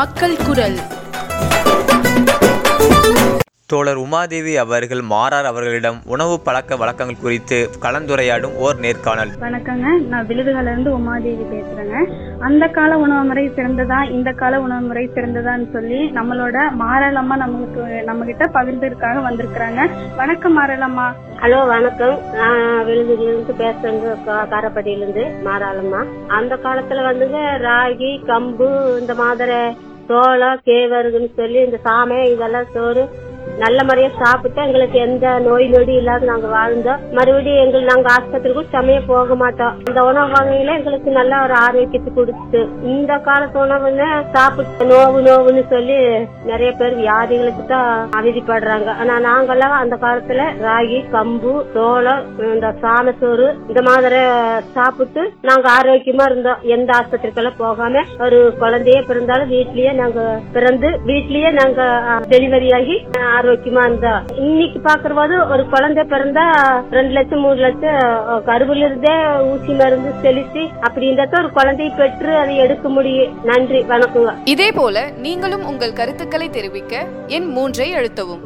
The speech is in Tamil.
மக்கள் குரல் தோழர் உமாதேவி அவர்கள் மாறார் அவர்களிடம் உணவு பழக்க வழக்கங்கள் குறித்து கலந்துரையாடும் ஓர் நேர்காணல் வணக்கங்க நான் விழுதுகள்ல இருந்து உமாதேவி பேசுறேங்க அந்த கால உணவு முறை சிறந்ததா இந்த கால உணவு முறை சிறந்ததான்னு சொல்லி நம்மளோட மாரளம்மா நமக்கு நம்ம கிட்ட பகிர்ந்ததுக்காக வந்திருக்கிறாங்க வணக்கம் மாரளம்மா ஹலோ வணக்கம் நான் விழுதுலேருந்து பேசுறது காரப்பட்டியிலேருந்து மாறாளம்மா அந்த காலத்துல வந்துங்க ராகி கம்பு இந்த மாதிரி சோளம் கேவருகுன்னு சொல்லி இந்த சாமை இதெல்லாம் சோறு நல்ல முறையா சாப்பிட்டு எங்களுக்கு எந்த நோய் நொடி இல்லாத நாங்க வாழ்ந்தோம் மறுபடியும் எங்களுக்கு நாங்க ஆஸ்பத்திரிக்கும் சமயம் போக மாட்டோம் இந்த உணவு வகையில எங்களுக்கு நல்ல ஒரு ஆரோக்கியத்தை கொடுத்து இந்த காலத்து உணவுன்னு சாப்பிட்டு நோவு நோவுன்னு சொல்லி நிறைய பேர் வியாதிகளுக்கு தான் அவதிப்படுறாங்க ஆனா நாங்கெல்லாம் அந்த காலத்துல ராகி கம்பு சோளம் இந்த சாமசோறு இந்த மாதிரி சாப்பிட்டு நாங்க ஆரோக்கியமா இருந்தோம் எந்த ஆஸ்பத்திரிக்கெல்லாம் போகாம ஒரு குழந்தையே பிறந்தாலும் வீட்லயே நாங்க பிறந்து வீட்லயே நாங்க டெலிவரி ஆகி அஹ், ஆரோக்கியமா இருந்தோம் இன்னைக்கு பாக்குறபோது ஒரு குழந்தை பிறந்தா ரெண்டு லட்சம் மூணு லட்சம் அஹ், கருவில இருந்தே ஊசி மருந்து செலுத்தி அப்படி இருந்தா ஒரு குழந்தையை பெற்று அதை எடுக்க முடியும் நன்றி வணக்கங்க இதேபோல நீங்களும் உங்கள் கருத்துக்களை தெரிவிக்க எண் மூன்றை அழுத்தவும்